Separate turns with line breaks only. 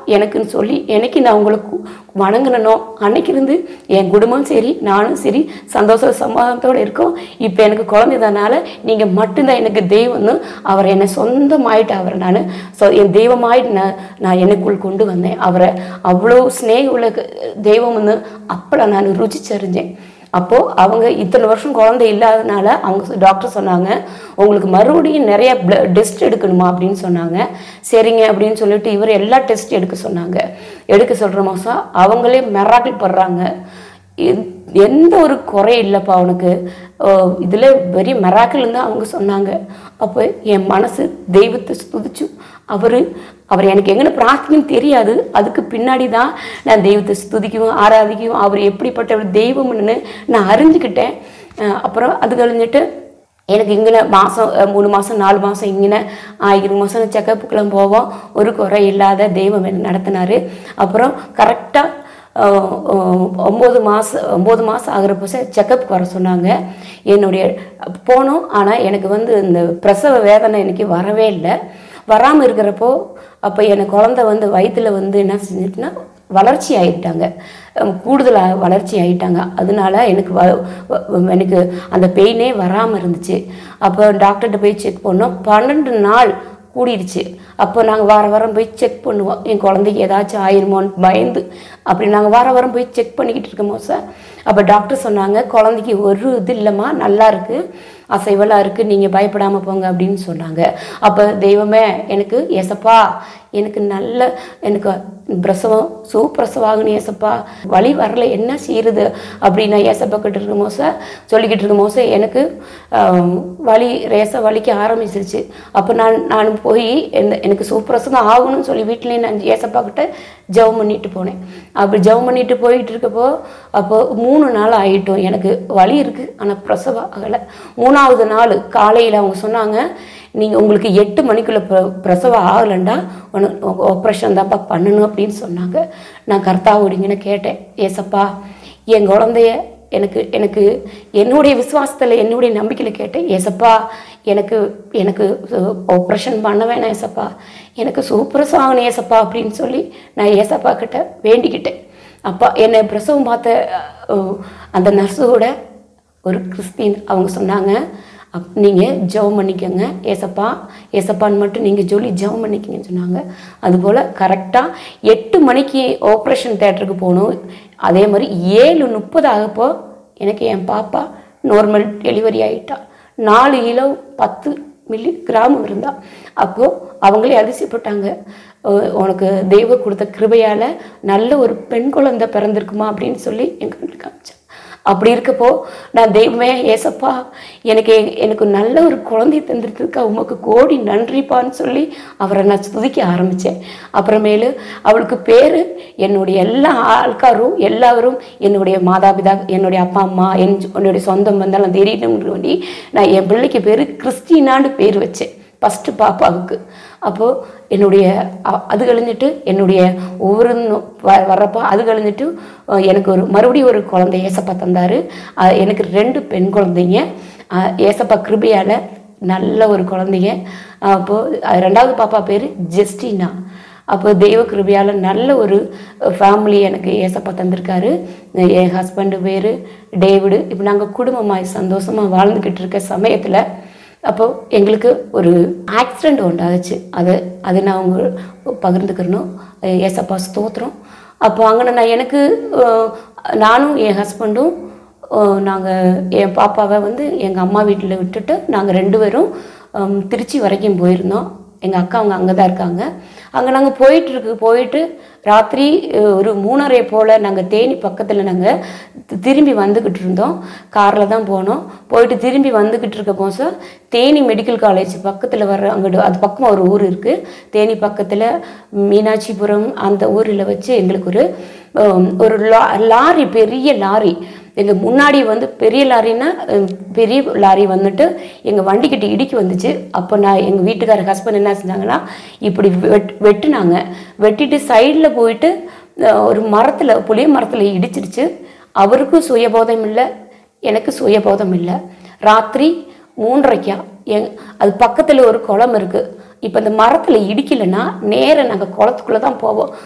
எனக்குன்னு சொல்லி என்னைக்கு நான் உங்களுக்கு வணங்கினனோ அன்னைக்கு இருந்து என் குடும்பம் சரி நானும் சரி சந்தோஷ சமாதானத்தோடு இருக்கோம் இப்போ எனக்கு குழந்தைதனால நீங்கள் மட்டும்தான் எனக்கு தெய்வம்னு அவர் என்னை சொந்தமாயிட்டு அவரை நான் ஸோ என் தெய்வமாயிட்டு நான் நான் எனக்குள் கொண்டு வந்தேன் அவரை அவ்வளோ ஸ்நேக உள்ள தெய்வம்னு அப்போ நான் ருச்சிச்சறிஞ்சேன் அப்போது அவங்க இத்தனை வருஷம் குழந்தை இல்லாதனால அவங்க டாக்டர் சொன்னாங்க உங்களுக்கு மறுபடியும் நிறைய டெஸ்ட் எடுக்கணுமா அப்படின்னு சொன்னாங்க சரிங்க அப்படின்னு சொல்லிட்டு இவர் எல்லா டெஸ்ட் எடுக்க சொன்னாங்க எடுக்க சொல்கிற மாதம் அவங்களே மெராக்கிள் படுறாங்க எந்- எந்த ஒரு குறை இல்லைப்பா அவனுக்கு இதில் பெரிய மெராக்கிள்னு தான் அவங்க சொன்னாங்க அப்போ என் மனசு தெய்வத்தை ஸ்துதிச்சு அவர் அவர் எனக்கு எங்கே பிரார்த்தனைன்னு தெரியாது அதுக்கு பின்னாடி தான் நான் தெய்வத்தை ஸ்துதிக்கவும் ஆராதிக்கவும் அவர் எப்படிப்பட்ட ஒரு தெய்வம்னு நான் அறிஞ்சுக்கிட்டேன் அஹ் அப்புறம் அது கழிஞ்சிட்டு எனக்கு இங்கே மாதம் மூணு மாதம் நாலு மாதம் இங்கே ஆயிரம் மாதம் செக்கப்புக்கெல்லாம் போவோம் ஒரு குறை இல்லாத தெய்வம் என்ன நடத்தினார் அப்புறம் கரெக்டாக ஒம்பது மாதம் ஒம்பது மாதம் ஆகிறப்போ செக்கப் வர சொன்னாங்க என்னுடைய போனோம் ஆனால் எனக்கு வந்து இந்த பிரசவ வேதனை எனக்கு வரவே இல்லை வராமல் இருக்கிறப்போ அப்போ எனக்கு குழந்தை வந்து வயித்துல வந்து என்ன செஞ்சுட்டுனா வளர்ச்சி ஆயிட்டாங்க கூடுதலாக வளர்ச்சி ஆயிட்டாங்க அதனால எனக்கு வ வ- எனக்கு அந்த பெயினே வராமல் இருந்துச்சு அப்போ டாக்டர்கிட்ட போய் செக் பண்ணோம் பன்னெண்டு நாள் கூடிடுச்சு அப்போ நாங்கள் வார வாரம் போய் செக் பண்ணுவோம் என் குழந்தைக்கு ஏதாச்சும் ஆயிருமோன்னு பயந்து அப்படி நாங்கள் வார வாரம் போய் செக் பண்ணிக்கிட்டு இருக்கோமோ சார் அப்போ டாக்டர் சொன்னாங்க குழந்தைக்கு ஒரு இது இல்லைம்மா நல்லா இருக்குது அசைவலாக இருக்குது நீங்கள் பயப்படாமல் போங்க அப்படின்னு சொன்னாங்க அப்போ தெய்வமே எனக்கு ஏசப்பா எனக்கு நல்ல எனக்கு பிரசவம் சுப்பிரசவம் ஆகணும் ஏசப்பா வழி வரல என்ன செய்யுறது அப்படின்னு நான் ஏசப்பா கிட்ட இருக்கும் போச சொல்லிக்கிட்டு இருக்கும் போச எனக்கு ஆம், வலி ரேச வலிக்க ஆரம்பிச்சிருச்சு அப்போ நான் நான் போய் இந்த எனக்கு சுப்பிரசவம் ஆகணும்னு சொல்லி வீட்டிலேயே நான் ஏசப்பா கிட்ட ஜெபம் பண்ணிட்டு போனேன் அப்படி ஜெபம் பண்ணிட்டு போயிட்டு இருக்கப்போ அப்போ மூணு நாள் ஆயிட்டோம் எனக்கு வலி இருக்குது ஆனால் பிரசவம் ஆகலை மூணாவது நாள் காலையில் அவங்க சொன்னாங்க நீங்கள் உங்களுக்கு எட்டு மணிக்குள்ளே பிர பிரசவம் ஆகலைண்டா உனக்கு ஆப்ரேஷன் தான்ப்பா பண்ணணும் அப்படின்னு சொன்னாங்க நான் கர்த்தாவோடிங்கன்னு கேட்டேன் ஏசப்பா என் குழந்தைய எனக்கு எனக்கு என்னுடைய விசுவாசத்தில் என்னுடைய நம்பிக்கையில் கேட்டேன் ஏசப்பா எனக்கு எனக்கு ஆப்ரேஷன் பண்ண வேணாம் ஏசப்பா எனக்கு சூப்பரசம் ஆகணும் ஏசப்பா அப்படின்னு சொல்லி நான் ஏசப்பா கிட்ட வேண்டிக்கிட்டேன் அப்பா என்னை பிரசவம் பார்த்த அஹ், அந்த நர்ஸோட ஒரு கிறிஸ்டின் அவங்க சொன்னாங்க அப் நீங்கள் ஜெபம் பண்ணிக்கோங்க ஏசப்பா ஏசப்பான்னு மட்டும் நீங்கள் சொல்லி ஜெபம் பண்ணிக்கங்கன்னு சொன்னாங்க அதுபோல் கரெக்டாக எட்டு மணிக்கு ஆப்ரேஷன் தேட்டருக்கு போகணும் அதே மாதிரி ஏழு முப்பது ஆகப்போ எனக்கு என் பாப்பா நார்மல் டெலிவரி ஆகிட்டா நாலு கிலோ பத்து மில்லி கிராம் இருந்தா அப்போது அவங்களே அதிசயப்பட்டாங்க உ- உனக்கு தெய்வம் கொடுத்த கிருபையால் நல்ல ஒரு பெண் குழந்தை பிறந்திருக்குமா அப்படின்னு சொல்லி என் கண்ணுக்கு காமிச்சான் அப்படி இருக்கப்போ நான் தெய்வமே ஏசப்பா எனக்கு எ- எனக்கு நல்ல ஒரு குழந்தை தந்திருக்கிறதுக்கு உமக்கு கோடி நன்றிப்பான்னு சொல்லி அவரை நான் துதிக்க ஆரம்பித்தேன் அப்புறமேலு அவளுக்கு பேர் என்னுடைய எல்லா ஆൾക്കാரும் எல்லாரும் என்னுடைய மாதாபிதா என்னுடைய அப்பா அம்மா என் என்னுடைய சொந்தம் வந்தாலும் தெரியணும்னு வேண்டி நான் என் பிள்ளைக்கு பேர் கிறிஸ்டினான்னு பேர் வச்சேன் ஃபஸ்ட்டு பாப்பாவுக்கு அப்போது என்னுடைய அ- அது கழிஞ்சிட்டு என்னுடைய ஒவ்வொரு நொ- வ வர்றப்போ அது கழிஞ்சிட்டு அஹ், எனக்கு ஒரு மறுபடியும் ஒரு குழந்தை ஏசப்பா தந்தார் எனக்கு ரெண்டு பெண் குழந்தைங்க அஹ், ஏசப்பா கிருபையால் நல்ல ஒரு குழந்தைங்க அப்போது ரெண்டாவது பாப்பா பேர் ஜெஸ்டினா அப்போ தெய்வ கிருபையால் நல்ல ஒரு ஃபேமிலி எனக்கு ஏசப்பா தந்திருக்காரு என் ஹஸ்பண்டு பேர் டேவிடு இப்போ நாங்கள் குடும்பமாக சந்தோஷமாக வாழ்ந்துக்கிட்டு இருக்க சமயத்தில் அப்போ எங்களுக்கு ஒரு ஆக்சிடெண்ட் உண்டாச்சு அது அது நான் அவங்க பகிர்ந்துக்கிறணும் ஏசப்பா ஸ்தோத்திரம் அப்போ அங்கே நான் எனக்கு அஹ், நானும் என் ஹஸ்பண்டும் நாங்கள் என் பாப்பாவை வந்து எங்கள் அம்மா வீட்டில் விட்டுட்டு நாங்கள் ரெண்டு பேரும் ஹம், திருச்சி வரைக்கும் போயிருந்தோம் எங்கள் அக்கா அவங்க அங்கே தான் இருக்காங்க அங்கே நாங்கள் போயிட்டுருக்கு போயிட்டு ராத்திரி அஹ், ஒரு மூணரை போல் நாங்கள் தேனி பக்கத்தில் நாங்கள் திரும்பி வந்துக்கிட்டு இருந்தோம் காரில் தான் போனோம் போயிட்டு திரும்பி வந்துக்கிட்டு இருக்க போது தேனி மெடிக்கல் காலேஜ் பக்கத்தில் வர அங்கிட்டு அது பக்கம் ஒரு ஊர் இருக்குது தேனி பக்கத்தில் மீனாட்சிபுரம் அந்த ஊரில் வச்சு எங்களுக்கு ஒரு ஹம், ஒரு லா லாரி பெரிய லாரி எங்கள் முன்னாடி வந்து பெரிய லாரின்னா அஹ், பெரிய லாரி வந்துட்டு எங்கள் வண்டிக்கிட்ட இடிக்கி வந்துச்சு அப்போ நான் எங்கள் வீட்டுக்கார ஹஸ்பண்ட் என்ன செஞ்சாங்கன்னா இப்படி வெட் வெட்டுனாங்க வெட்டிட்டு சைடில் போயிட்டு அஹ், ஒரு மரத்தில் புளிய மரத்தில் இடிச்சிருச்சு அவருக்கும் சுயபோதம் இல்லை எனக்கு சுயபோதம் இல்லை ராத்திரி மூன்றரைக்கா எங் அது பக்கத்தில் ஒரு குளம் இருக்குது இப்போ இந்த மரத்தில் இடிக்கலைன்னா நேரா நாங்கள் குளத்துக்குள்ளே தான் போவோம்